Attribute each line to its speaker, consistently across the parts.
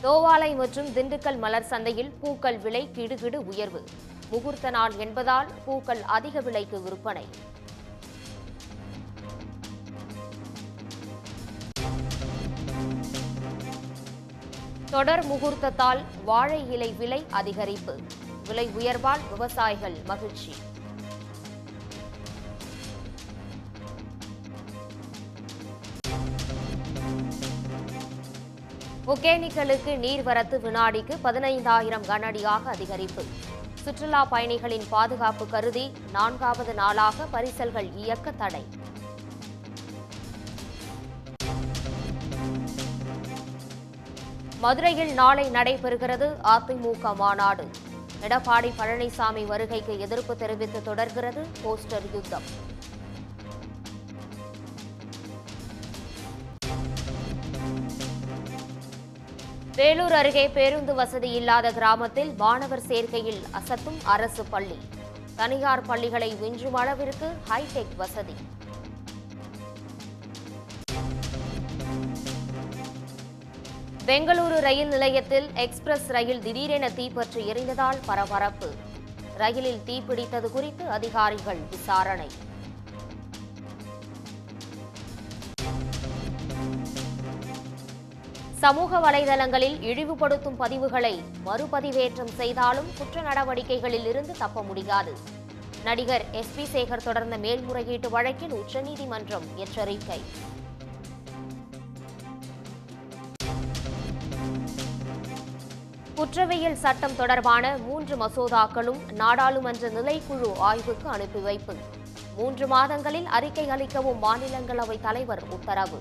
Speaker 1: தோவாலை மற்றும் திண்டுக்கல் மலர் சந்தையில் பூக்கள் விலை கிடுகிடு உயர்வு முகூர்த்த நாள் என்பதால் பூக்கள் அதிக விலைக்கு விற்பனை தொடர் முகூர்த்தத்தால் வாழை இலை விலை அதிகரிப்பு விலை உயர்வால் விவசாயிகள் மகிழ்ச்சி ஒகேனிக்கலுக்கு நீர்வரத்து வினாடிக்கு பதினைந்தாயிரம் கனஅடியாக அதிகரிப்பு சுற்றுலா பயணிகளின் பாதுகாப்பு கருதி நான்காவது நாளாக பரிசல்கள் இயக்க தடை மதுரையில் நாளை நடைபெறுகிறது அதிமுக மாநாடு எடப்பாடி பழனிசாமி வருகைக்கு எதிர்ப்பு தெரிவித்து தொடர்கிறது போஸ்டர் யுத்தம் வேலூர் அருகே பேருந்து வசதி இல்லாத கிராமத்தில் மாணவர் சேர்க்கையில் அசத்தும் அரசு பள்ளி தனியார் பள்ளிகளை விஞ்சும் அளவிற்கு ஹைடெக் வசதி பெங்களூரு ரயில் நிலையத்தில் எக்ஸ்பிரஸ் ரயில் திடீரென தீப்பற்றி எரிந்ததால் பரபரப்பு ரயிலில் தீப்பிடித்தது குறித்து அதிகாரிகள் விசாரணை சமூக வலைதளங்களில் இழிவுபடுத்தும் பதிவுகளை மறுபதிவேற்றம் செய்தாலும் குற்ற நடவடிக்கைகளில் இருந்து தப்ப முடியாது நடிகர் எஸ் பி சேகர் தொடர்ந்த மேல்முறையீட்டு வழக்கில் உச்சநீதிமன்றம் எச்சரிக்கை குற்றவியல் சட்டம் தொடர்பான மூன்று மசோதாக்களும் நாடாளுமன்ற நிலைக்குழு ஆய்வுக்கு அனுப்பி வைப்பு மூன்று மாதங்களில் அறிக்கை அளிக்கவும் மாநிலங்களவை தலைவர் உத்தரவு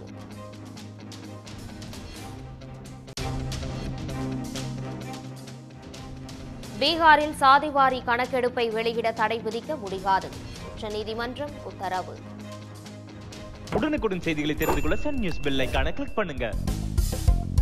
Speaker 1: பீகாரில் சாதிவாரி கணக்கெடுப்பை வெளியிட தடை விதிக்க முடியாது உச்சநீதிமன்றம் உத்தரவு
Speaker 2: உடனுக்குடன் செய்திகளை தெரிந்து கொள்ள சன் நியூஸ் பெல் ஐகானை கிளிக் பண்ணுங்க